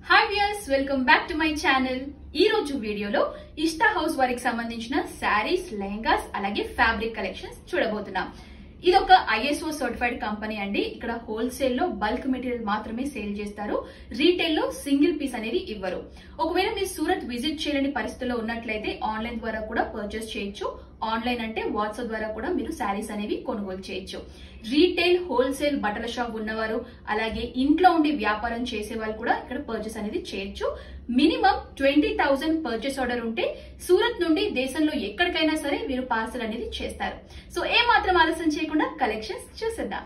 Hi viewers welcome back to my channel ఈ రోజు వీడియోలో ఇష్టా హౌస్ వారికి సంబంధించిన శారీస్ లెహంగాస్ అలాగే ఫ్యాబ్రిక్ కలెక్షన్స్ చూడబోతున్నాం ఇది ఒక ఐఎస్ఓ సర్టిఫైడ్ కంపెనీ అండి ఇక్కడ హోల్సేల్ లో బల్క్ మెటీరియల్ మాత్రమే సేల్ చేస్తారు రీటైల్ లో సింగిల్ పీస్ అనేది ఇవ్వరు ఒకవేళ మీరు సూరత్ విజిట్ చేయలేని పరిస్థితుల్లో ఉన్నట్లయితే ఆన్లైన్ ద్వారా కూడా పర్చేస్ చేయొచ్చు ఆన్లైన్ అంటే వాట్సాప్ ద్వారా కూడా మీరు శారీస్ అనేవి కొనుగోలు చేయొచ్చు రీటైల్ హోల్సేల్ బట్టల షాప్ ఉన్నవారు అలాగే ఇంట్లో ఉండి వ్యాపారం చేసే వాళ్ళు కూడా ఇక్కడ పర్చేస్ అనేది చేయొచ్చు minimum twenty thousand purchase order ఉంటే సూరత్ నుండి దేశంలో ఎక్కడికైనా సరే వీరు పార్సల్ అనేది చేస్తారు సో ఏ మాత్రం ఆలస్యం చేయకుండా కలెక్షన్స్ చూసేద్దాం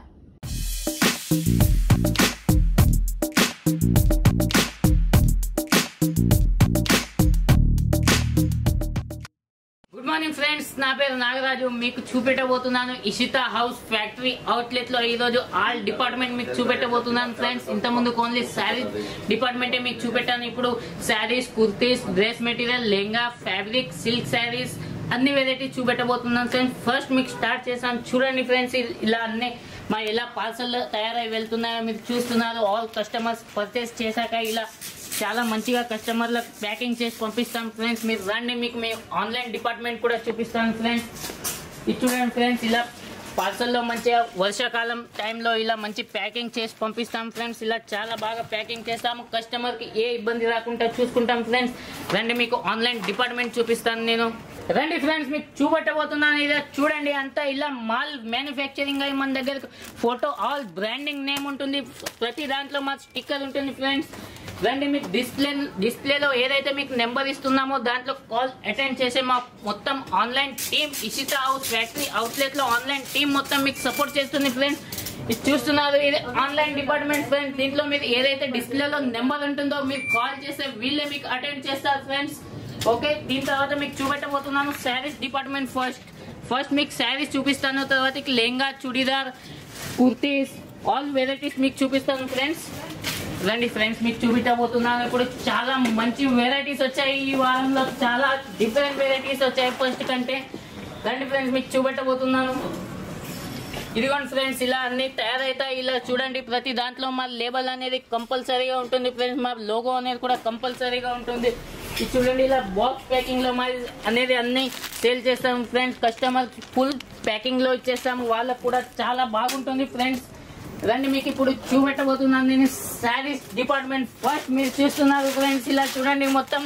గుడ్ మార్నింగ్ ఫ్రెండ్స్ నా పేరు నాగరాజు మీకు చూపెట్టబోతున్నాను ఇషిత హౌస్ ఫ్యాక్టరీ అవుట్లెట్ లో ఈ రోజు ఆల్ డిపార్ట్మెంట్ మీకు చూపెట్టబోతున్నాను ఫ్రెండ్స్ ఇంత ముందు ఓన్లీ శారీ డిపార్ట్మెంటే మీకు చూపెట్టాను ఇప్పుడు saris kurtis dress material lehenga fabric silk saris అన్ని వెరైటీ చూపెట్టబోతున్నాను ఫ్రెండ్స్ ఫస్ట్ మీకు స్టార్ట్ చేశాను చూడండి ఫ్రెండ్స్ ఇలా అన్ని మా ఎలా పార్సల్ తయారై వెళ్తున్నాయో మీరు చూస్తున్నారు ఆల్ కస్టమర్స్ పర్చేస్ చేశాక ఇలా చాలా మంచిగా కస్టమర్లకు ప్యాకింగ్ చేసి పంపిస్తాం ఫ్రెండ్స్ మీరు రండి మీకు మేము ఆన్లైన్ డిపార్ట్మెంట్ కూడా చూపిస్తాను ఫ్రెండ్స్ ఇది చూడండి ఫ్రెండ్స్ ఇలా పార్సల్లో మంచిగా వర్షాకాలం టైంలో ఇలా మంచి ప్యాకింగ్ చేసి పంపిస్తాం ఫ్రెండ్స్ ఇలా చాలా బాగా ప్యాకింగ్ చేస్తాము కస్టమర్కి ఏ ఇబ్బంది రాకుండా చూసుకుంటాం ఫ్రెండ్స్ రండి మీకు ఆన్లైన్ డిపార్ట్మెంట్ చూపిస్తాను నేను రండి ఫ్రెండ్స్ మీకు చూపెట్టబోతున్నాను ఇలా చూడండి అంతా ఇలా మాల్ మ్యానుఫ్యాక్చరింగ్ అయి మన దగ్గర ఫోటో ఆల్ బ్రాండింగ్ నేమ్ ఉంటుంది ప్రతి దాంట్లో మా స్టిక్కర్ ఉంటుంది ఫ్రెండ్స్ రండి మీకు డిస్ప్లే డిస్ప్లేలో ఏదైతే మీకు నెంబర్ ఇస్తున్నామో దాంట్లో కాల్ అటెండ్ చేసే మా మొత్తం online team Ishita house factory outlet లో ఆన్లైన్ టీమ్ మొత్తం మీకు సపోర్ట్ చేస్తుంది ఫ్రెండ్స్ ఇది చూస్తున్నారు ఇది ఆన్లైన్ డిపార్ట్మెంట్ ఫ్రెండ్స్ దీంట్లో మీరు ఏదైతే డిస్ప్లేలో నెంబర్ ఉంటుందో మీరు కాల్ చేస్తే వీళ్ళే మీకు అటెండ్ చేస్తారు ఫ్రెండ్స్ ఓకే దీని తర్వాత మీకు చూపెట్టబోతున్నాను శారీస్ డిపార్ట్మెంట్ ఫస్ట్ ఫస్ట్ మీకు శారీస్ చూపిస్తాను తర్వాత లెహంగా చుడీదార్ కుర్తీస్ ఆల్ వెరైటీస్ మీకు చూపిస్తాను ఫ్రెండ్స్ రండి ఫ్రెండ్స్ మీకు చూపించబోతున్నాను ఇప్పుడు చాలా మంచి వెరైటీస్ వచ్చాయి ఈ వారంలో చాలా డిఫరెంట్ వెరైటీస్ వచ్చాయి ఫస్ట్ కంటే రండి ఫ్రెండ్స్ మీకు చూపెట్టబోతున్నాను ఇదిగోండి ఫ్రెండ్స్ ఇలా అన్ని తయారైతాయి ఇలా చూడండి ప్రతి దాంట్లో మా లేబల్ అనేది కంపల్సరీగా ఉంటుంది ఫ్రెండ్స్ మా లోగో అనేది కూడా కంపల్సరీగా ఉంటుంది ఇది చూడండి ఇలా బాక్స్ ప్యాకింగ్ లో మరి అనేది అన్ని సేల్ చేస్తాం ఫ్రెండ్స్ కస్టమర్ ఫుల్ ప్యాకింగ్ లో ఇచ్చేస్తాము వాళ్ళకు కూడా చాలా బాగుంటుంది ఫ్రెండ్స్ రండి మీకు ఇప్పుడు చూపెట్టబోతున్నాను నేను శారీస్ డిపార్ట్మెంట్ ఫస్ట్ మీరు చూస్తున్నారు ఫ్రెండ్స్ ఇలా చూడండి మొత్తం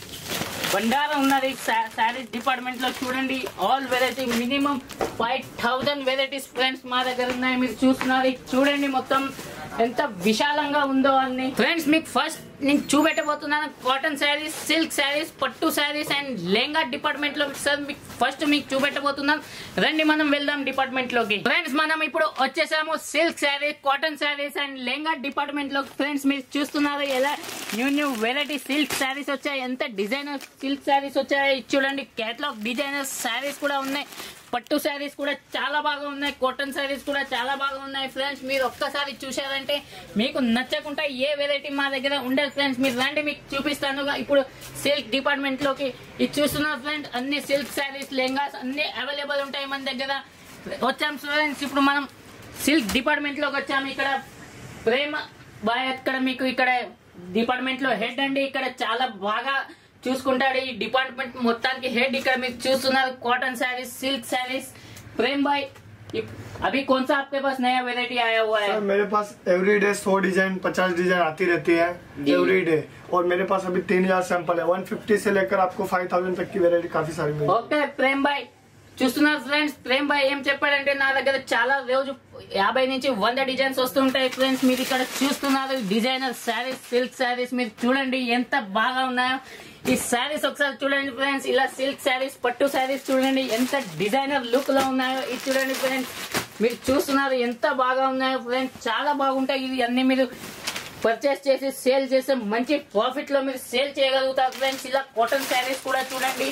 బండారం ఉన్నది శారీస్ డిపార్ట్మెంట్ లో చూడండి all variety minimum five thousand varieties friends మా దగ్గర ఉన్నాయి మీరు చూస్తున్నారు ఇది చూడండి మొత్తం ఎంత విశాలంగా ఉందో అన్ని ఫ్రెండ్స్ మీకు ఫస్ట్ నేను చూపెట్టబోతున్నాను కాటన్ శారీస్ సిల్క్ శారీస్ పట్టు శారీస్ అండ్ లెహంగా డిపార్ట్మెంట్ లో సార్ మీకు ఫస్ట్ మీకు చూపెట్టబోతున్నాను రండి మనం వెళ్దాం డిపార్ట్మెంట్ లోకి ఫ్రెండ్స్ మనం ఇప్పుడు వచ్చేసాము silk saris cotton saris and lehenga department లో ఫ్రెండ్స్ మీరు చూస్తున్నారు ఎలా new new variety silk saris వచ్చాయి ఎంత డిజైనర్ సిల్క్ శారీస్ వచ్చాయి చూడండి కేటలాగ్ డిజైనర్ శారీస్ కూడా ఉన్నాయి పట్టు శారీస్ కూడా చాలా బాగా ఉన్నాయి కాటన్ శారీస్ కూడా చాలా బాగా ఉన్నాయి ఫ్రెండ్స్ మీరు ఒక్కసారి చూసారంటే మీకు నచ్చకుండా ఏ వెరైటీ మా దగ్గర ఉండదు ఫ్రెండ్స్ మీరు రండి మీకు చూపిస్తాను ఇప్పుడు సిల్క్ డిపార్ట్మెంట్ లోకి ఇది చూస్తున్నారు ఫ్రెండ్స్ అన్ని సిల్క్ శారీస్ లెహంగాస్ అన్ని అవైలబుల్ ఉంటాయి మన దగ్గర వచ్చాం ఫ్రెండ్స్ ఇప్పుడు మనం సిల్క్ డిపార్ట్మెంట్ లోకి వచ్చాము ఇక్కడ ప్రేమ బాయ్ ఇక్కడ మీకు ఇక్కడ డిపార్ట్మెంట్ లో హెడ్ అండి ఇక్కడ చాలా బాగా చూసుకుంటాడు ఈ డిపార్ట్మెంట్ మొత్తానికి హెడ్ ఇక్కడ మీకు చూస్తున్నారు కాटन శారీస్ సిల్క్ శారీస్ प्रेम भाई ये- अभी कौन सा आपके पास नया वेरायटी आया हुआ है सर मेरे पास एवरी डे सौ डिजाइन पचास डिजाइन आती रहती है जी। एवरी डे और मेरे पास अभी तीन हजार सैंपल है वन फिफ्टी से लेकर आपको फाइव थाउजेंड तक की वेरायटी काफी सारी मिलेगी ఓకే ప్రేమ్ భాయ్ చూస్తున్నారు ఫ్రెండ్స్ ప్రేమ్ భాయ్ ఏం చెప్పాడంటే నా దగ్గర చాలా రోజు యాభై నుంచి వంద డిజైన్స్ వస్తుంటాయి ఫ్రెండ్స్ మీరు ఇక్కడ చూస్తున్నారు డిజైనర్ శారీస్ సిల్క్ శారీస్ మీరు చూడండి ఎంత బాగా ఉన్నాయో ఈ శారీస్ ఒకసారి చూడండి ఫ్రెండ్స్ ఇలా సిల్క్ శారీస్ పట్టు శారీస్ చూడండి ఎంత డిజైనర్ లుక్ లో ఉన్నాయో ఇది చూడండి ఫ్రెండ్స్ మీరు చూస్తున్నారు ఎంత బాగా ఉన్నాయో ఫ్రెండ్స్ చాలా బాగుంటాయి ఇది అన్ని మీరు పర్చేస్ చేసి సేల్ చేస్తే మంచి ప్రాఫిట్ లో మీరు సేల్ చేయగలుగుతారు ఫ్రెండ్స్ ఇలా కాటన్ శారీస్ కూడా చూడండి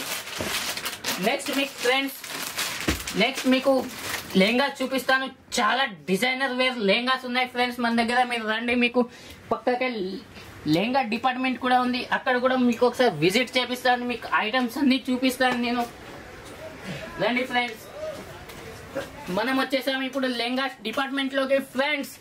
నెక్స్ట్ మీకు ఫ్రెండ్స్ నెక్స్ట్ మీకు లెహంగా చూపిస్తాను చాలా డిజైనర్ వేర్ లెహంగాస్ ఉన్నాయి ఫ్రెండ్స్ మన దగ్గర మీరు రండి మీకు పక్కకే లెహంగా డిపార్ట్మెంట్ కూడా ఉంది అక్కడ కూడా మీకు ఒకసారి విజిట్ చేపిస్తాను మీకు ఐటమ్స్ అన్ని చూపిస్తాను నేను రండి ఫ్రెండ్స్ మనం వచ్చేసాము ఇప్పుడు లెహంగా డిపార్ట్మెంట్ లోకి ఫ్రెండ్స్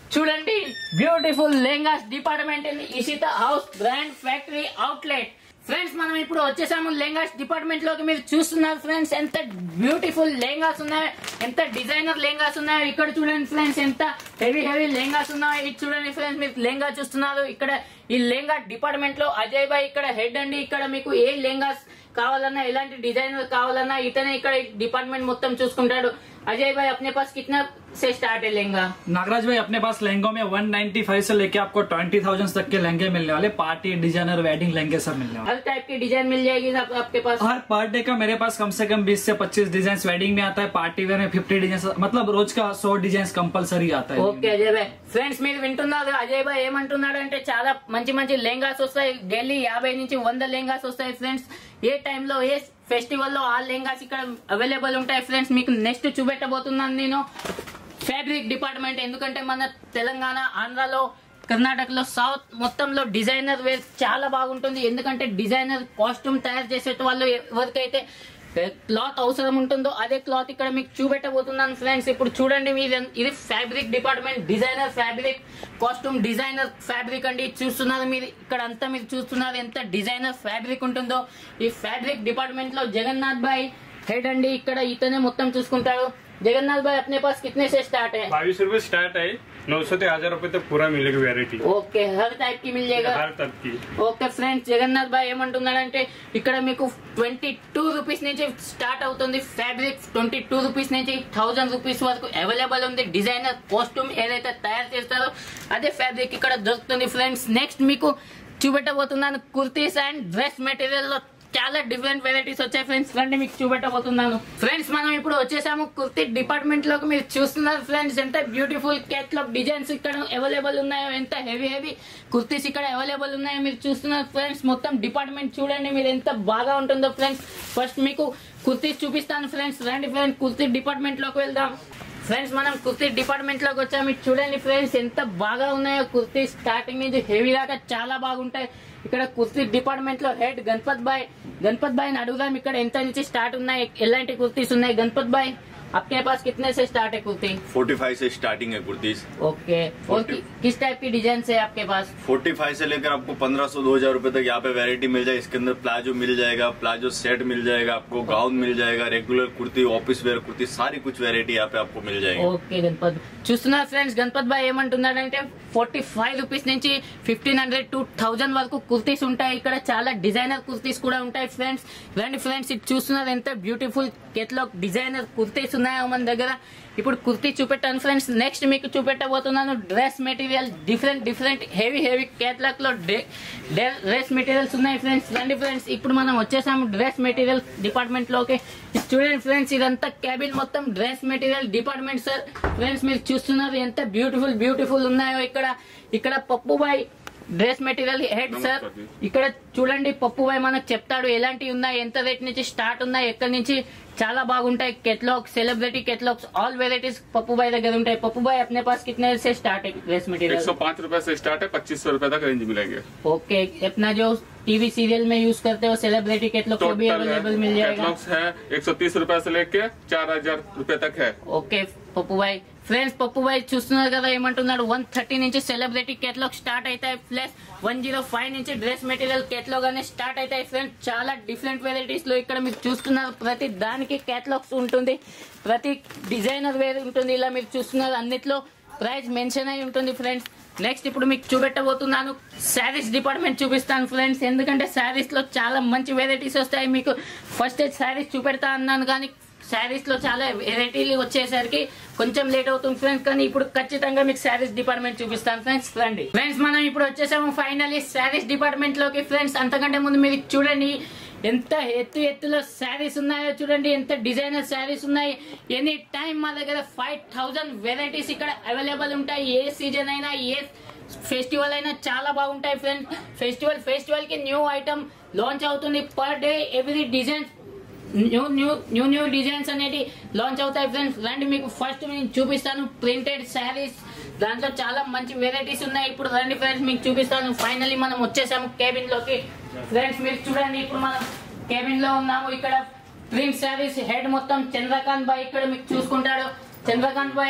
చూడండి beautiful lehengas department in Ishita house brand factory outlet friends మనం ఇప్పుడు వచ్చేసాము లెహంగాస్ డిపార్ట్మెంట్ లోకి మీరు చూస్తున్నారు ఫ్రెండ్స్ ఎంత బ్యూటిఫుల్ లెహంగాస్ ఉన్నాయో ఎంత డిజైనర్ లెహంగాస్ ఉన్నాయో ఇక్కడ చూడండి ఫ్రెండ్స్ ఎంత హెవీ హెవీ లెహంగాస్ ఉన్నాయో ఇది చూడండి ఫ్రెండ్స్ మీరు లెహంగా చూస్తున్నారు ఇక్కడ ఈ లెహంగా డిపార్ట్మెంట్ లో అజయ్ భాయ్ ఇక్కడ హెడ్ అండి ఇక్కడ మీకు ఏ లెహంగాస్ కావాలన్నా ఎలాంటి డిజైనర్ కావాలన్నా ఇతనే ఇక్కడ డిపార్ట్మెంట్ మొత్తం చూసుకుంటాడు अजय भाई अपने पास कितना से स्टार्ट है लहंगा नागराज भाई अपने पास लहंगों में 195 से लेके आपको 20,000 तक के लहंगे मिलने वाले पार्टी डिजाइनर वेडिंग लहंगे सब मिलने वाले हर टाइप की डिजाइन मिल जाएगी आप, आपके पास हर पर डे का मेरे पास कम से कम 20 से 25 डिजाइन वेडिंग में आता है पार्टी वेयर में 50 डिजाइन मतलब रोज का 100 डिजाइन कंपलसरी आता है ఓకే అజయ్ భాయ్ ఫ్రెండ్స్ మీరు వింటున్నారు అజయ్ భాయ్ ఏమంటున్నాడు అంటే చాలా మంచి మంచి లెహంగాస్ వస్తాయి డైలీ యాభై నుంచి వంద లెహంగాస్ వస్తాయి ఫ్రెండ్స్ ఏ టైంలో ఏ ఫెస్టివల్ లో ఆ లెహంగాస్ ఇక్కడ అవైలబుల్ ఉంటాయి ఫ్రెండ్స్ మీకు నెక్స్ట్ చూపెట్టబోతున్నాను నేను ఫ్యాబ్రిక్ డిపార్ట్మెంట్ ఎందుకంటే మన తెలంగాణ ఆంధ్రాలో కర్ణాటకలో సౌత్ మొత్తంలో డిజైనర్ వేర్ చాలా బాగుంటుంది ఎందుకంటే డిజైనర్ కాస్ట్యూమ్ తయారు చేసే వాళ్ళు ఎవరికైతే క్లాత్ అవసరం ఉంటుందో అదే క్లాత్ ఇక్కడ మీకు చూపెట్టబోతున్నాను ఫ్రెండ్స్ ఇప్పుడు చూడండి మీరు ఇది fabric department designer fabric costume designer fabric అండి ఇది చూస్తున్నారు మీరు ఇక్కడ అంతా మీరు చూస్తున్నారు ఎంత డిజైనర్ ఫ్యాబ్రిక్ ఉంటుందో ఈ ఫ్యాబ్రిక్ డిపార్ట్మెంట్ లో జగన్నాథ్ భాయ్ హెడ్ అండి ఇక్కడ ఇతనే మొత్తం చూసుకుంటాడు जगन्नाथ भाई अपने पास कितने से स्टार्ट है बाईस रूपए स्टार्ट है नौ सौ से हजार रूपए तक पूरा मिलेगा वेरायटी ఓకే హర్ టైప్ కి మిల్ జాయేగా हर तक की ఓకే ఫ్రెండ్స్ జగన్నాథ్ భాయ్ ఏమంటున్నాడంటే ఇక్కడ మీకు ట్వంటీ టూ రూపీస్ నుంచి స్టార్ట్ అవుతుంది ఫ్యాబ్రిక్ ట్వంటీ టూ రూపీస్ నుంచి థౌజండ్ రూపీస్ వరకు అవైలబుల్ ఉంది డిజైనర్ కాస్ట్యూమ్ ఏదైతే తయారు చేస్తారో అదే ఫ్యాబ్రిక్ ఇక్కడ దొరుకుతుంది ఫ్రెండ్స్ నెక్స్ట్ మీకు చూపెట్టబోతున్నాను కుర్తీస్ అండ్ డ్రెస్ మెటీరియల్ లో చాలా డిఫరెంట్ వెరైటీస్ వచ్చాయి ఫ్రెండ్స్ రండి మీకు చూపెట్టబోతున్నాను ఫ్రెండ్స్ మనం ఇప్పుడు వచ్చేసాము కుర్తీ డిపార్ట్మెంట్ లోకి మీరు చూస్తున్నారు ఫ్రెండ్స్ ఎంత బ్యూటిఫుల్ కేటలాగ్ డిజైన్స్ ఇక్కడ అవైలబుల్ ఉన్నాయో ఎంత హెవీ హెవీ కుర్తీస్ ఇక్కడ అవైలబుల్ ఉన్నాయో మీరు చూస్తున్నారు ఫ్రెండ్స్ మొత్తం డిపార్ట్మెంట్ చూడండి మీరు ఎంత బాగా ఉంటుందో ఫ్రెండ్స్ ఫస్ట్ మీకు కుర్తీస్ చూపిస్తాను ఫ్రెండ్స్ రండి ఫ్రెండ్స్ కుర్తీ డిపార్ట్మెంట్ లోకి వెళ్దాం ఫ్రెండ్స్ మనం కుర్తీ డిపార్ట్మెంట్ లోకి వచ్చాము ఇది చూడండి ఫ్రెండ్స్ ఎంత బాగా ఉన్నాయో కుర్తీ స్టార్టింగ్ నుంచి హెవీ దాకా చాలా బాగుంటాయి ఇక్కడ కుర్తీ డిపార్ట్మెంట్ లో హెడ్ గణపత్ బాయ్ గణపత్ బాయ్ అడుగుదాం ఇక్కడ ఎంత నుంచి స్టార్ట్ ఉన్నాయి ఎలాంటి కుర్తీస్ ఉన్నాయి గణపత్ బాయ్ आपके पास कितने से स्टार्ट है कुर्ती 45 से स्टार्टिंग है कुर्तीस ओके और कि, किस टाइप की डिजाइन है आपके पास 45 से लेकर आपको 1500 2000 रूपए तक यहाँ पे वैरायटी मिल जाए इसके अंदर प्लाजो मिल जाएगा प्लाजो सेट मिल जाएगा आपको गाउन मिल जाएगा regular kurti office wear kurti sari कुछ वैरायटी यहाँ पे आपको मिल जाएगी ఓకే గణపత్ చూస్తున్నారు ఫ్రెండ్స్ గణపత్ బాయ్ ఏమంటున్నాడంటే ఫార్టీ ఫైవ్ రూపీస్ నుంచి ఫిఫ్టీన్ హండ్రెడ్ టు థౌజండ్ వరకు కుర్తీస్ ఉంటాయి ఇక్కడ చాలా డిజైనర్ కుర్తీస్ కూడా ఉంటాయి ఫ్రెండ్స్ రండి ఫ్రెండ్స్ ఇది చూస్తున్నారు ఎంత బ్యూటిఫుల్ కేటలాగ్ డిజైనర్ కుర్తీస్ ఉన్నాయో మన దగ్గర ఇప్పుడు కుర్తీ చూపెట్టాను ఫ్రెండ్స్ నెక్స్ట్ మీకు చూపెట్టబోతున్నాను dress material different different heavy heavy catalogue లో డ్రెస్ మెటీరియల్స్ ఉన్నాయి ఫ్రెండ్స్ రండి ఫ్రెండ్స్ ఇప్పుడు మనం వచ్చేసాము డ్రెస్ మెటీరియల్ డిపార్ట్మెంట్ లోకి ఇది చూడండి ఫ్రెండ్స్ ఇదంతా క్యాబిన్ మొత్తం dress material department sir friends మీరు చూస్తున్నారు ఎంత బ్యూటిఫుల్ బ్యూటిఫుల్ ఉన్నాయో ఇక్కడ ఇక్కడ Pappubhai dress material head sir ఇక్కడ చూడండి పప్పుబాయ్ మనకు చెప్తాడు ఎలాంటివి ఉన్నాయి ఎంత రేట్ నుంచి స్టార్ట్ ఉన్నాయి ఎక్కడి నుంచి చాలా బాగుంటాయి catalogue celebrity catalogues all varieties Pappubhai దగ్గర ఉంటాయి పప్పుబాయ్ अपने पास कितने से स्टार्ट है ड्रेस एक मटेरियल सौ पाँच रूपए से स्टार्ट है पच्चीस सौ रूपए तक रेंज मिलेंगे ओके अपना जो टीवी सीरियल में यूज करते हो सेलिब्रिटी कैटलॉग वो भी अवेलेबल मिल जाएगा कैटलॉग्स है एक सौ तीस रूपए से लेके चार हजार रूपए तक है ఓకే పప్పు బాయ్ ఫ్రెండ్స్ పప్పు బాయ్ చూస్తున్నారు కదా ఏమంటున్నాడు వన్ థర్టీ నుంచి సెలబ్రిటీ కేటలాగ్ స్టార్ట్ అవుతాయి ప్లస్ వన్ జీరో ఫైవ్ నుంచి డ్రెస్ మెటీరియల్ కేటలాగ్ అనేది స్టార్ట్ అవుతాయి ఫ్రెండ్స్ చాలా డిఫరెంట్ వెరైటీస్ లో ఇక్కడ మీరు చూస్తున్నారు ప్రతి దానికి కేటలాగ్స్ ఉంటుంది ప్రతి డిజైనర్ వేర్ ఉంటుంది ఇలా మీరు చూస్తున్నారు అన్నిట్లో ప్రైస్ మెన్షన్ అయి ఉంటుంది ఫ్రెండ్స్ నెక్స్ట్ ఇప్పుడు మీకు చూపెట్టబోతున్నాను శారీస్ డిపార్ట్మెంట్ చూపిస్తాను ఫ్రెండ్స్ ఎందుకంటే శారీస్ లో చాలా మంచి వెరైటీస్ వస్తాయి మీకు ఫస్ట్ శారీస్ చూపెడతా అన్నాను కానీ శారీస్ లో చాలా వెరైటీలు వచ్చేసరికి కొంచెం లేట్ అవుతుంది ఫ్రెండ్స్ కానీ ఇప్పుడు ఖచ్చితంగా మీకు శారీస్ డిపార్ట్మెంట్ చూపిస్తాను ఫ్రెండ్స్ రండి ఫ్రెండ్స్ మనం ఇప్పుడు వచ్చేసాము ఫైనల్లీ శారీస్ డిపార్ట్మెంట్ లోకి ఫ్రెండ్స్ అంతకంటే ముందు మీరు చూడండి ఎంత ఎత్తు ఎత్తులో శారీస్ ఉన్నాయో చూడండి ఎంత డిజైనర్ శారీస్ ఉన్నాయి ఎనీ టైం మా దగ్గర ఫైవ్ థౌజండ్ వెరైటీస్ ఇక్కడ అవైలబుల్ ఉంటాయి ఏ సీజన్ అయినా ఏ ఫెస్టివల్ అయినా చాలా బాగుంటాయి ఫ్రెండ్స్ ఫెస్టివల్ ఫెస్టివల్ కి న్యూ ఐటమ్ లాంచ్ అవుతుంది per day every design new new new new designs అనేది లాంచ్ అవుతాయి ఫ్రెండ్స్ రండి మీకు ఫస్ట్ నేను చూపిస్తాను ప్రింటెడ్ శారీస్ దాంట్లో చాలా మంచి వెరైటీస్ ఉన్నాయి ఇప్పుడు రండి ఫ్రెండ్స్ మీకు చూపిస్తాను ఫైనల్లీ మనం వచ్చేసాము కేబిన్ లోకి ఫ్రెండ్స్ మీరు చూడండి ఇప్పుడు మనం కేబిన్ లో ఉన్నాము ఇక్కడ ప్రింట్ శారీస్ హెడ్ మొత్తం చంద్రకాంత్ బాయ్ ఇక్కడ మీకు చూసుకుంటాడు చంద్రకాంత్ బాయ్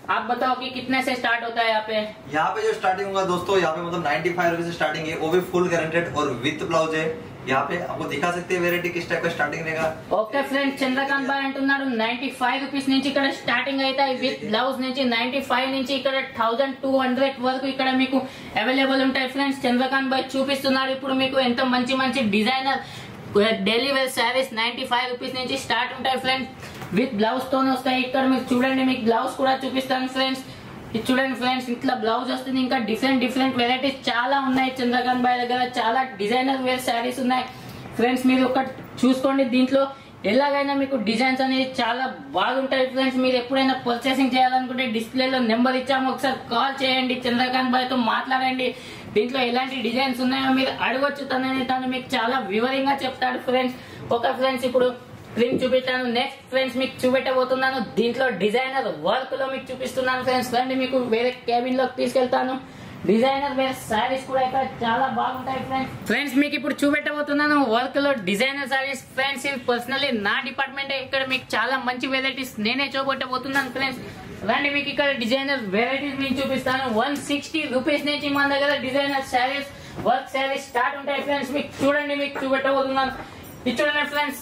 आप बताओ कि कितने से स्टार्ट होता है यहाँ पे यहाँ पे जो स्टार्टिंग होगा दोस्तों यहाँ पे मतलब 95 फाइव रुपीज से स्टार्टिंग है वो भी फुल गारंटेड और विथ ब्लाउज है यहाँ पे आपको दिखा सकते हैं वेरायटी किस टाइप का स्टार्टिंग रहेगा ఓకే ఫ్రెండ్స్ చంద్రకాంత్ బాయ్ అంటున్నాడు నైన్టీ ఫైవ్ రూపీస్ నుంచి ఇక్కడ స్టార్టింగ్ అవుతాయి విత్ బ్లౌజ్ నుంచి నైన్టీ ఫైవ్ నుంచి ఇక్కడ థౌసండ్ టూ హండ్రెడ్ వరకు ఇక్కడ మీకు అవైలబుల్ ఉంటాయి ఫ్రెండ్స్ చంద్రకాంత్ బాయ్ చూపిస్తున్నాడు ఇప్పుడు మీకు ఎంత మంచి మంచి designer daily wear saris ninety five rupees నుంచి స్టార్ట్ ఉంటాయి ఫ్రెండ్స్ విత్ బ్లౌజ్ తోనే వస్తాయి ఇక్కడ మీరు చూడండి మీకు బ్లౌజ్ కూడా చూపిస్తాను ఫ్రెండ్స్ ఇది చూడండి ఫ్రెండ్స్ ఇట్లా బ్లౌజ్ వస్తుంది ఇంకా డిఫరెంట్ డిఫరెంట్ వెరైటీస్ చాలా ఉన్నాయి చంద్రకాంత్ బాయ్ దగ్గర చాలా డిజైనర్ వేర్ శారీస్ ఉన్నాయి ఫ్రెండ్స్ మీరు ఒక చూసుకోండి దీంట్లో ఎలాగైనా మీకు డిజైన్స్ అనేది చాలా బాగుంటాయి ఫ్రెండ్స్ మీరు ఎప్పుడైనా పర్చేసింగ్ చేయాలనుకుంటే డిస్ప్లేలో నెంబర్ ఇచ్చాము ఒకసారి కాల్ చేయండి చంద్రకాంత్ బాయ్ తో మాట్లాడండి దీంట్లో ఎలాంటి డిజైన్స్ ఉన్నాయో మీరు అడగొచ్చు తనని తను మీకు చాలా వివరంగా చెప్తాడు ఫ్రెండ్స్ ఒక ఫ్రెండ్స్ ఇప్పుడు ప్రింట్ చూపించాను నెక్స్ట్ ఫ్రెండ్స్ మీకు చూపెట్టబోతున్నాను దీంట్లో డిజైనర్ వర్క్ లో మీకు చూపిస్తున్నాను ఫ్రెండ్స్ రండి మీకు వేరే కేబిన్ లోకి తీసుకెళ్తాను డిజైనర్ వేర్ సారీస్ కూడా ఇక్కడ చాలా బాగుంటాయి ఫ్రెండ్స్ ఫ్రెండ్స్ మీకు ఇప్పుడు చూపెట్టబోతున్నాను వర్క్ లో డిజైనర్ సారీస్ ఫ్రెండ్స్ ఇది పర్సనల్లీ నా డిపార్ట్మెంట్ ఇక్కడ మీకు చాలా మంచి వెరైటీస్ నేనే చూపెట్టబోతున్నాను ఫ్రెండ్స్ రండి మీకు ఇక్కడ డిజైనర్ వెరైటీస్ నేను చూపిస్తాను వన్ సిక్స్టీ రూపీస్ నుంచి మన దగ్గర designer saris work saris start ఉంటాయి ఫ్రెండ్స్ మీకు చూడండి మీకు చూపెట్టబోతున్నాను ఇది చూడండి ఫ్రెండ్స్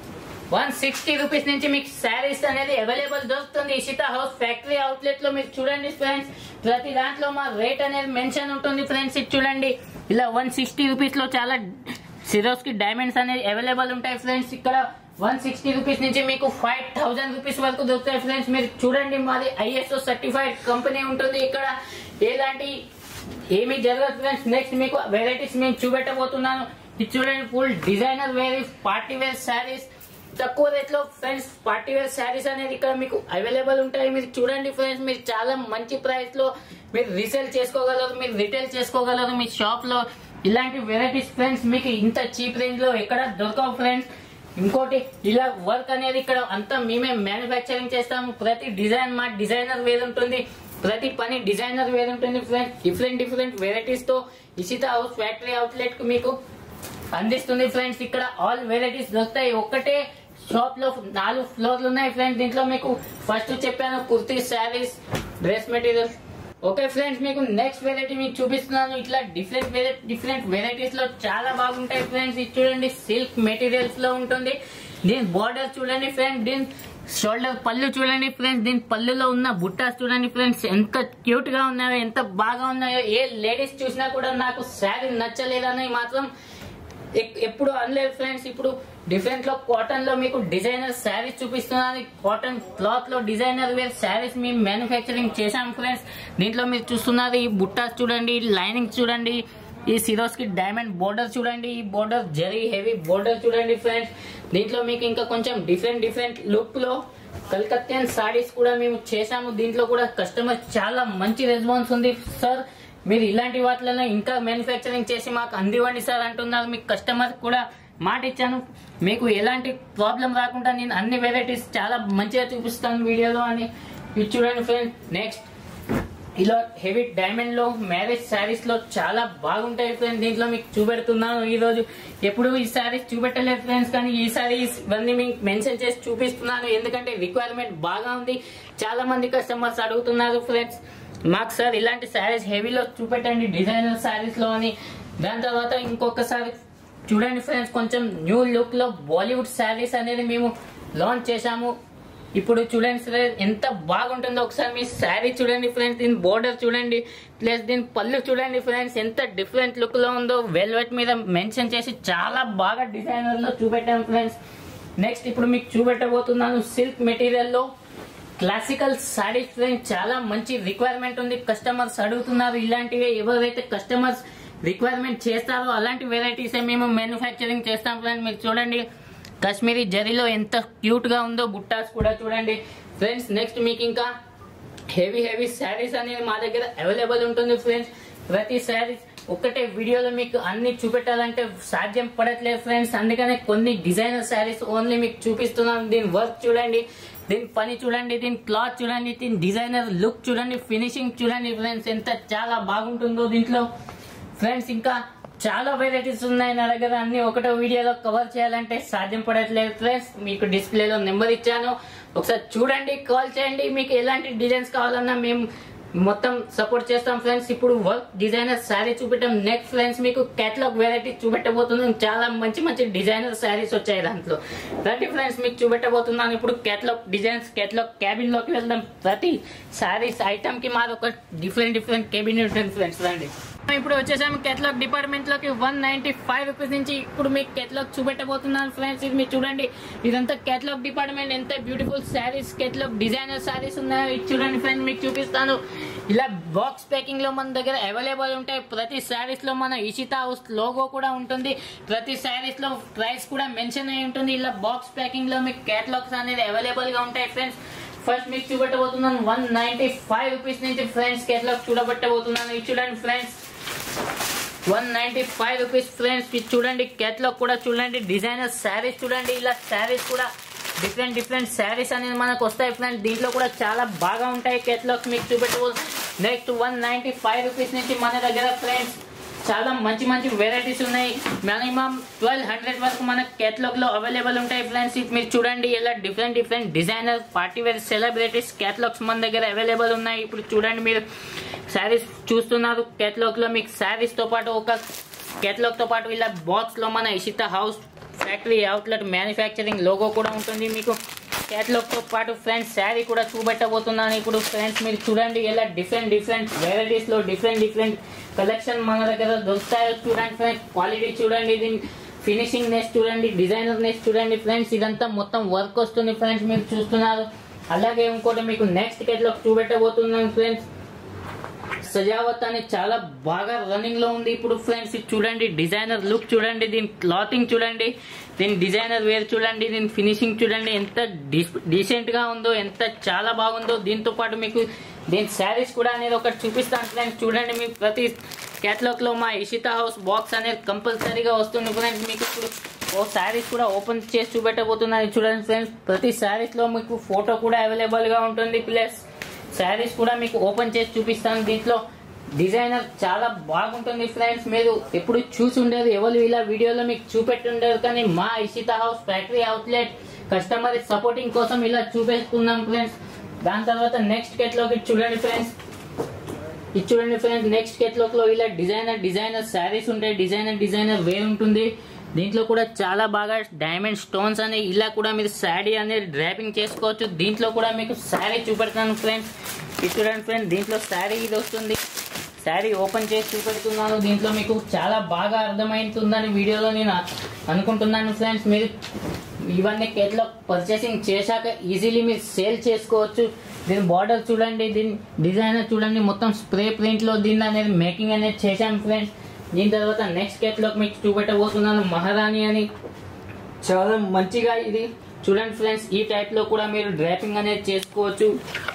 వన్ సిక్స్టీ రూపీస్ నుంచి మీకు శారీస్ అనేది అవైలబుల్ దొరుకుతుంది ఇషితా హౌస్ ఫ్యాక్టరీ అవుట్లెట్ లో మీరు చూడండి ఫ్రెండ్స్ ప్రతి దాంట్లో మా రేట్ అనేది మెన్షన్ ఉంటుంది ఫ్రెండ్స్ ఇది చూడండి ఇలా వన్ సిక్స్టీ రూపీస్ లో చాలా సిరోస్ కి డైమండ్స్ అనేది అవైలబుల్ ఉంటాయి ఫ్రెండ్స్ ఇక్కడ వన్ సిక్స్టీ రూపీస్ నుంచి మీకు ఫైవ్ థౌసండ్ రూపీస్ వరకు దొరుకుతాయి ఫ్రెండ్స్ మీరు చూడండి మాది ఐఎస్ఓ సర్టిఫైడ్ కంపెనీ ఉంటుంది ఇక్కడ ఎలాంటి ఏమీ జరగదు ఫ్రెండ్స్ నెక్స్ట్ మీకు వెరైటీస్ మేము చూపెట్టబోతున్నాను ఇది చూడండి full designer wear party wear saris తక్కువ రేట్ లో ఫ్రెండ్స్ పార్టీ వేర్ శారీస్ అనేది ఇక్కడ మీకు అవైలబుల్ ఉంటాయి మీరు చూడండి ఫ్రెండ్స్ మీరు చాలా మంచి ప్రైస్ లో మీరు రీసేల్ చేసుకోగలరు మీరు రిటైల్ చేసుకోగలరు మీ షాప్ లో ఇలాంటి వెరైటీస్ ఫ్రెండ్స్ మీకు ఇంత చీప్ రేంజ్ లో ఎక్కడ దొరకవు ఫ్రెండ్స్ ఇంకోటి ఇలా వర్క్ అనేది ఇక్కడ అంతా మేమే మ్యానుఫ్యాక్చరింగ్ చేస్తాము ప్రతి డిజైన్ మా డిజైనర్ వేరు ఉంటుంది ప్రతి పని డిజైనర్ వేరు ఉంటుంది ఫ్రెండ్స్ డిఫరెంట్ డిఫరెంట్ వెరైటీస్ తో ఇషిత హౌస్ ఫ్యాక్టరీ అవుట్లెట్ కు మీకు అందిస్తుంది ఫ్రెండ్స్ ఇక్కడ ఆల్ వెరైటీస్ దొరుకుతాయి ఒక్కటే షాప్ లో నాలుగు ఫ్లోర్లు ఉన్నాయి ఫ్రెండ్స్ దీంట్లో మీకు ఫస్ట్ చెప్పాను kurti saris dress materials okay friends మీకు నెక్స్ట్ వెరైటీ మీకు చూపిస్తున్నాను ఇట్లా డిఫరెంట్ డిఫరెంట్ వెరైటీస్ లో చాలా బాగుంటాయి ఫ్రెండ్స్ ఇది చూడండి సిల్క్ మెటీరియల్స్ లో ఉంటుంది దీని బార్డర్ చూడండి ఫ్రెండ్స్ దీని షోల్డర్ పళ్ళు చూడండి ఫ్రెండ్స్ దీని పళ్ళులో ఉన్న బుట్టాస్ చూడండి ఫ్రెండ్స్ ఎంత క్యూట్ గా ఉన్నాయో ఎంత బాగా ఉన్నాయో ఏ లేడీస్ చూసినా కూడా నాకు శారీ నచ్చలేదని మాత్రం ఎక్- ఎప్పుడు అనలేదు ఫ్రెండ్స్ ఇప్పుడు డిఫరెంట్ లో కాటన్ లో మీకు డిజైనర్ శారీస్ చూపిస్తున్నాను కాటన్ క్లాత్ లో డిజైనర్ వేర్ శారీస్ మేము మ్యానుఫ్యాక్చరింగ్ చేశాం ఫ్రెండ్స్ దీంట్లో మీరు చూస్తున్నారు ఈ బుట్టాస్ చూడండి లైనింగ్ చూడండి ఈ సిరోస్ కి డైమండ్ బోర్డర్ చూడండి ఈ బోర్డర్ జరీ హెవీ బోర్డర్ చూడండి ఫ్రెండ్స్ దీంట్లో మీకు ఇంకా కొంచెం డిఫరెంట్ డిఫరెంట్ లుక్ లో కలకత్తాన్ సారీస్ కూడా మేము చేశాము దీంట్లో కూడా కస్టమర్ చాలా మంచి రెస్పాన్స్ ఉంది సార్ మీరు ఇలాంటి వాటిలలో ఇంకా మ్యానుఫ్యాక్చరింగ్ చేసి మాకు అందివ్వండి సార్ అంటున్నారు మీకు కస్టమర్ కూడా మాట ఇచ్చాను మీకు ఎలాంటి ప్రాబ్లం రాకుండా నేను అన్ని వెరైటీస్ చాలా మంచిగా చూపిస్తాను వీడియోలో అని ఇది చూడండి ఫ్రెండ్స్ నెక్స్ట్ ఇలా హెవీ డైమండ్ లో మ్యారేజ్ శారీస్ లో చాలా బాగుంటాయి ఫ్రెండ్స్ దీంట్లో మీకు చూపెడుతున్నాను ఈ రోజు ఎప్పుడు ఈ శారీస్ చూపెట్టలేదు ఫ్రెండ్స్ కానీ ఈ శారీస్ ఇవన్నీ మీకు మెన్షన్ చేసి చూపిస్తున్నాను ఎందుకంటే రిక్వైర్మెంట్ బాగా ఉంది చాలా మంది కస్టమర్స్ అడుగుతున్నారు ఫ్రెండ్స్ మాకు సార్ ఇలాంటి శారీస్ హెవీలో చూపెట్టండి డిజైనర్ శారీస్ లో అని దాని తర్వాత ఇంకొకసారి చూడండి ఫ్రెండ్స్ కొంచెం న్యూ లుక్ లో బాలీవుడ్ శారీస్ అనేది మేము లాంచ్ చేశాము ఇప్పుడు చూడండి ఫ్రెండ్స్ ఎంత బాగుంటుందో ఒకసారి మీ శారీ చూడండి ఫ్రెండ్స్ దీని బోర్డర్ చూడండి ప్లస్ దీని పళ్ళు చూడండి ఫ్రెండ్స్ ఎంత డిఫరెంట్ లుక్ లో ఉందో వెల్వెట్ మీద మెన్షన్ చేసి చాలా బాగా డిజైనర్ లో చూపెట్టాం ఫ్రెండ్స్ నెక్స్ట్ ఇప్పుడు మీకు చూపెట్టబోతున్నాను సిల్క్ మెటీరియల్ లో క్లాసికల్ సారీస్ ఫ్రెండ్స్ చాలా మంచి రిక్వైర్మెంట్ ఉంది కస్టమర్స్ అడుగుతున్నారు ఇలాంటివి ఎవరైతే కస్టమర్స్ రిక్వైర్మెంట్ చేస్తారో అలాంటి వెరైటీస్ మేము మ్యానుఫ్యాక్చరింగ్ చేస్తాం ఫ్రెండ్స్ మీరు చూడండి కాశ్మీరీ జరీలో ఎంత క్యూట్ గా ఉందో బుట్టాస్ కూడా చూడండి ఫ్రెండ్స్ నెక్స్ట్ మీకు ఇంకా హెవీ హెవీ శారీస్ అనేది మా దగ్గర అవైలబుల్ ఉంటుంది ఫ్రెండ్స్ ప్రతి శారీస్ ఒక్కటే వీడియోలో మీకు అన్ని చూపెట్టాలంటే సాధ్యం పడట్లేదు ఫ్రెండ్స్ అందుకనే కొన్ని డిజైనర్ శారీస్ ఓన్లీ మీకు చూపిస్తున్నాను దీని వర్క్ చూడండి దీని పని చూడండి దీని క్లాత్ చూడండి దీని డిజైనర్ లుక్ చూడండి ఫినిషింగ్ చూడండి ఫ్రెండ్స్ ఎంత చాలా బాగుంటుందో దీంట్లో ఫ్రెండ్స్ ఇంకా చాలా వెరైటీస్ ఉన్నాయి నా దగ్గర అన్ని ఒకటో వీడియోలో కవర్ చేయాలంటే సాధ్యం పడట్లేదు ఫ్రెండ్స్ మీకు డిస్ప్లేలో నెంబర్ ఇచ్చాను ఒకసారి చూడండి కాల్ చేయండి మీకు ఎలాంటి డిజైన్స్ కావాలన్నా మేము మొత్తం సపోర్ట్ చేస్తాం ఫ్రెండ్స్ ఇప్పుడు వర్క్ డిజైనర్ శారీ చూపెట్టాం నెక్స్ట్ ఫ్రెండ్స్ మీకు కేటలాగ్ వెరైటీ చూపెట్టబోతున్నాం చాలా మంచి మంచి డిజైనర్ శారీస్ వచ్చాయి దాంట్లో రండి ఫ్రెండ్స్ మీకు చూపెట్టబోతున్నాను ఇప్పుడు కేటలాగ్ డిజైన్స్ కేటలాగ్ క్యాబిన్ లోకి వెళ్దాం ప్రతి శారీస్ ఐటమ్ కి మాది ఒక డిఫరెంట్ డిఫరెంట్ కేబిన్ ఉంటుంది ఫ్రెండ్స్ రండి ఇప్పుడు వచ్చేసాము కేటలాగ్ డిపార్ట్మెంట్ లోకి వన్ నైన్టీ ఫైవ్ రూపీస్ నుంచి ఇప్పుడు మీకు కేటలాగ్ చూపెట్టబోతున్నాను ఫ్రెండ్స్ ఇది మీరు చూడండి ఇదంతా కేటలాగ్ డిపార్ట్మెంట్ ఎంత beautiful saris catalogue designer saris ఉన్నాయో ఇది చూడండి ఫ్రెండ్స్ మీకు చూపిస్తాను ఇలా బాక్స్ ప్యాకింగ్ లో మన దగ్గర అవైలబుల్ ఉంటాయి ప్రతి శారీస్ లో మన ఇషితా హౌస్ లోగో కూడా ఉంటుంది ప్రతి శారీస్ లో ప్రైస్ కూడా మెన్షన్ అయి ఉంటుంది ఇలా బాక్స్ ప్యాకింగ్ లో మీకు కేటలాగ్స్ అనేది అవైలబుల్ గా ఉంటాయి ఫ్రెండ్స్ ఫస్ట్ మీకు చూపెట్టబోతున్నాను వన్ నైన్టీ ఫైవ్ రూపీస్ నుంచి ఫ్రెండ్స్ కేటలాగ్ చూడబెట్టబోతున్నాను ఇది చూడండి friends one ninety five rupees friends ఇది చూడండి కేటలాగ్ కూడా చూడండి డిజైనర్ శారీస్ చూడండి ఇలా శారీస్ కూడా డిఫరెంట్ డిఫరెంట్ శారీస్ అనేది మనకు వస్తాయి ఫ్రెండ్స్ దీంట్లో కూడా చాలా బాగా ఉంటాయి కేటలాగ్స్ మీకు చూపెట్టబో next one ninety five rupees నుంచి మన దగ్గర ఫ్రెండ్స్ చాలా మంచి మంచి వెరైటీస్ ఉన్నాయి మినిమం ట్వెల్వ్ హండ్రెడ్ వరకు మన కేటలాగ్ లో అవైలబుల్ ఉంటాయి ఫ్రెండ్స్ ఇది మీరు చూడండి ఇలా different different designer party wear celebrities catalogues మన దగ్గర అవైలబుల్ ఉన్నాయి ఇప్పుడు చూడండి మీరు శారీస్ చూస్తున్నారు కేటలాగ్ లో మీకు శారీస్ తో పాటు ఒక కేటలాగ్ తో పాటు ఇలా బాక్స్ లో మన Ishita house factory outlet manufacturing logo కూడా ఉంటుంది మీకు కేటలాగ్ తో పాటు ఫ్రెండ్స్ శారీ కూడా చూపెట్టబోతున్నాను ఇప్పుడు ఫ్రెండ్స్ మీరు చూడండి ఇలా డిఫరెంట్ డిఫరెంట్ వెరైటీస్ లో డిఫరెంట్ డిఫరెంట్ కలెక్షన్ మన దగ్గర దొరుకుతాయో చూడండి ఫ్రెండ్స్ క్వాలిటీ చూడండి దీని ఫినిషింగ్ నెస్ చూడండి డిజైనర్ నెస్ చూడండి ఫ్రెండ్స్ ఇదంతా మొత్తం వర్క్ వస్తుంది ఫ్రెండ్స్ మీరు చూస్తున్నారు అలాగే ఇంకోటి మీకు నెక్స్ట్ కేటలాగ్ చూపెట్టబోతున్నాను ఫ్రెండ్స్ సజావత్ అని చాలా బాగా రన్నింగ్ లో ఉంది ఇప్పుడు ఫ్రెండ్స్ ఇది చూడండి డిజైనర్ లుక్ చూడండి దీని క్లాతింగ్ చూడండి దీని డిజైనర్ వేర్ చూడండి దీని ఫినిషింగ్ చూడండి ఎంత డీసెంట్ గా ఉందో ఎంత చాలా బాగుందో దీంతో పాటు మీకు దీని శారీస్ కూడా అనేది ఒకటి చూపిస్తాను ఫ్రెండ్స్ చూడండి మీకు ప్రతి కేటలాగ్ లో మా ఇషితా హౌస్ బాక్స్ అనేది కంపల్సరీగా వస్తుంది ఫ్రెండ్స్ మీకు ఇప్పుడు ఓ శారీస్ కూడా ఓపెన్ చేసి చూపెట్టబోతున్నాను చూడండి ఫ్రెండ్స్ ప్రతి శారీస్ లో మీకు ఫోటో కూడా అవైలబుల్ గా ఉంటుంది ప్లస్ శారీస్ కూడా మీకు ఓపెన్ చేసి చూపిస్తాను దీంట్లో డిజైనర్ చాలా బాగుంటుంది ఫ్రెండ్స్ మీరు ఎప్పుడు చూసి ఉండేది ఎవరు ఇలా వీడియోలో మీకు చూపెట్టుండరు కానీ మా Ishita house factory outlet customer supporting కోసం ఇలా చూపిస్తున్నాం ఫ్రెండ్స్ దాని తర్వాత నెక్స్ట్ కేటలాగ్ చూడండి ఫ్రెండ్స్ ఇది చూడండి ఫ్రెండ్స్ నెక్స్ట్ కేటలాగ్ లో ఇలా డిజైనర్ డిజైనర్ శారీస్ ఉంటాయి డిజైనర్ డిజైనర్ వేర్ ఉంటుంది దీంట్లో కూడా చాలా బాగా డైమండ్ స్టోన్స్ అని ఇలా కూడా మీరు శారీ అనేది డ్రాపింగ్ చేసుకోవచ్చు దీంట్లో కూడా మీకు శారీ చూపెడతాను ఫ్రెండ్స్ ఇది చూడండి ఫ్రెండ్స్ దీంట్లో శారీ ఇది వస్తుంది శారీ ఓపెన్ చేసి చూపెడుతున్నాను దీంట్లో మీకు చాలా బాగా అర్థమవుతుందని వీడియోలో నేను అనుకుంటున్నాను ఫ్రెండ్స్ మీరు ఇవన్నీ కేటలాగ్ పర్చేసింగ్ చేశాక ఈజీలీ మీరు సేల్ చేసుకోవచ్చు దీని బార్డర్ చూడండి దీని డిజైనర్ చూడండి మొత్తం స్ప్రే ప్రింట్ లో దీన్ని అనేది మేకింగ్ అనేది చేశాం ఫ్రెండ్స్ దీని తర్వాత నెక్స్ట్ కేటలాగ్ మీకు చూపెట్టబోతున్నాను మహారాణి అని చాలా మంచిగా ఇది చూడండి ఫ్రెండ్స్ ఈ టైప్ లో కూడా మీరు డ్రాపింగ్ అనేది చేసుకోవచ్చు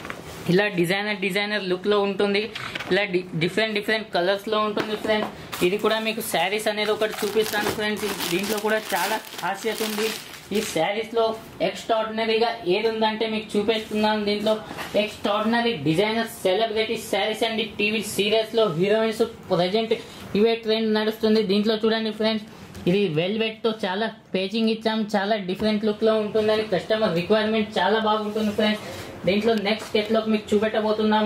ఇలా డిజైనర్ డిజైనర్ లుక్ లో ఉంటుంది ఇలా డిఫరెంట్ డిఫరెంట్ కలర్స్ లో ఉంటుంది ఫ్రెండ్స్ ఇది కూడా మీకు శారీస్ అనేది ఒకటి చూపిస్తాను ఫ్రెండ్స్ దీంట్లో కూడా చాలా ఖాసియత ఉంది ఈ శారీస్ లో ఎక్స్ట్రాడినరీగా ఏది ఉందంటే మీకు చూపిస్తున్నాను దీంట్లో extraordinary designer celebrity saris and TV serials లో హీరోయిన్స్ ప్రజెంట్ ఇవే ట్రెండ్ నడుస్తుంది దీంట్లో చూడండి ఫ్రెండ్స్ ఇది వెల్వెట్ తో చాలా పేజింగ్ ఇచ్చాం చాలా డిఫరెంట్ లుక్ లో ఉంటుందని కస్టమర్ రిక్వైర్మెంట్ చాలా బాగుంటుంది ఫ్రెండ్స్ దీంట్లో నెక్స్ట్ కేటలాగ్ మీకు చూపెట్టబోతున్నాం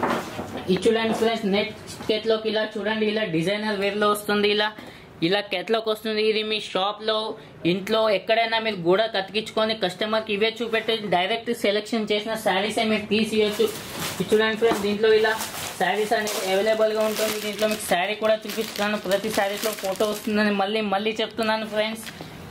ఇది చూడండి ఫ్రెండ్స్ నెక్స్ట్ కేటలాగ్ ఇలా చూడండి ఇలా డిజైనర్ వేర్ లో వస్తుంది ఇలా ఇలా కేటలాగ్ వస్తుంది ఇది మీ షాప్ లో ఇంట్లో ఎక్కడైనా మీరు గోడ కతికించుకొని కస్టమర్ కి ఇవే చూపెట్టి డైరెక్ట్ సెలెక్షన్ చేసిన శారీస్ మీరు తీసియచ్చు ఇది చూడండి ఫ్రెండ్స్ దీంట్లో ఇలా శారీస్ అనేది అవైలబుల్ గా ఉంటుంది దీంట్లో మీకు శారీ కూడా చూపిస్తున్నాను ప్రతి శారీస్ లో ఫోటో వస్తుందని మళ్ళీ మళ్ళీ చెప్తున్నాను ఫ్రెండ్స్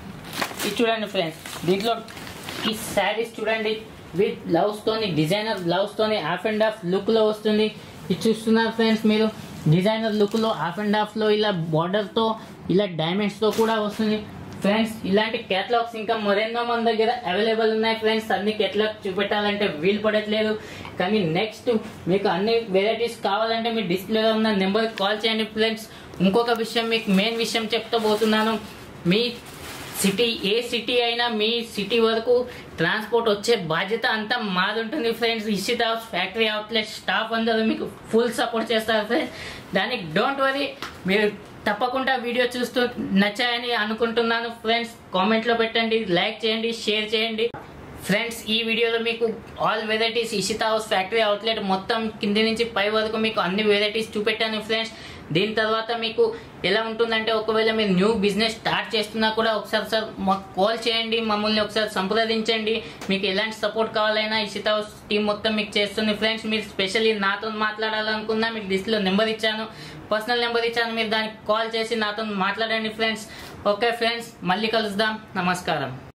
ఇది చూడండి ఫ్రెండ్స్ దీంట్లో ఈ శారీస్ చూడండి విత్ బ్లౌజ్ తోని డిజైనర్ బ్లౌజ్ తోని హాఫ్ అండ్ హాఫ్ లుక్ లో వస్తుంది ఇది చూస్తున్నారు ఫ్రెండ్స్ మీరు డిజైనర్ లుక్ లో హాఫ్ అండ్ హాఫ్ లో ఇలా బార్డర్ తో ఇలా డైమండ్స్ తో కూడా వస్తుంది ఫ్రెండ్స్ ఇలాంటి కేటలాగ్స్ ఇంకా మరెన్నో మన దగ్గర అవైలబుల్ ఉన్నాయి ఫ్రెండ్స్ అన్ని కేటలాగ్ చూపెట్టాలంటే వీలు పడట్లేదు కానీ నెక్స్ట్ మీకు అన్ని వెరైటీస్ కావాలంటే మీ డిస్ప్లేలో ఉన్న నెంబర్ కాల్ చేయండి ఫ్రెండ్స్ ఇంకొక విషయం మీకు మెయిన్ విషయం చెప్తూ పోతున్నాను మీ సిటీ ఏ సిటీ అయినా మీ సిటీ వరకు ట్రాన్స్పోర్ట్ వచ్చే బాధ్యత అంతా మాది ఉంటుంది friends Ishita house factory outlet staff అందరూ మీకు ఫుల్ సపోర్ట్ చేస్తారు ఫ్రెండ్స్ దానికి డోంట్ వరీ మీరు తప్పకుండా వీడియో చూస్తూ నచ్చాయని అనుకుంటున్నాను ఫ్రెండ్స్ కామెంట్ లో పెట్టండి లైక్ చేయండి షేర్ చేయండి ఫ్రెండ్స్ ఈ వీడియోలో మీకు all varieties Ishita house factory outlet మొత్తం కింది నుంచి పై వరకు మీకు అన్ని వెరైటీస్ చూపెట్టాను ఫ్రెండ్స్ దీని తర్వాత మీకు ఎలా ఉంటుందంటే ఒకవేళ మీరు న్యూ బిజినెస్ స్టార్ట్ చేస్తున్నా కూడా ఒకసారి సార్ మాకు కాల్ చేయండి మమ్మల్ని ఒకసారి సంప్రదించండి మీకు ఎలాంటి సపోర్ట్ కావాలైనా ఇషితా హౌస్ టీం మొత్తం మీకు చేస్తుంది ఫ్రెండ్స్ మీరు స్పెషల్లీ నాతో మాట్లాడాలనుకున్నా మీకు డిస్ప్లేలో నెంబర్ ఇచ్చాను పర్సనల్ నెంబర్ ఇచ్చాను మీరు దానికి కాల్ చేసి నాతో మాట్లాడండి ఫ్రెండ్స్ ఓకే ఫ్రెండ్స్ మళ్ళీ కలుద్దాం నమస్కారం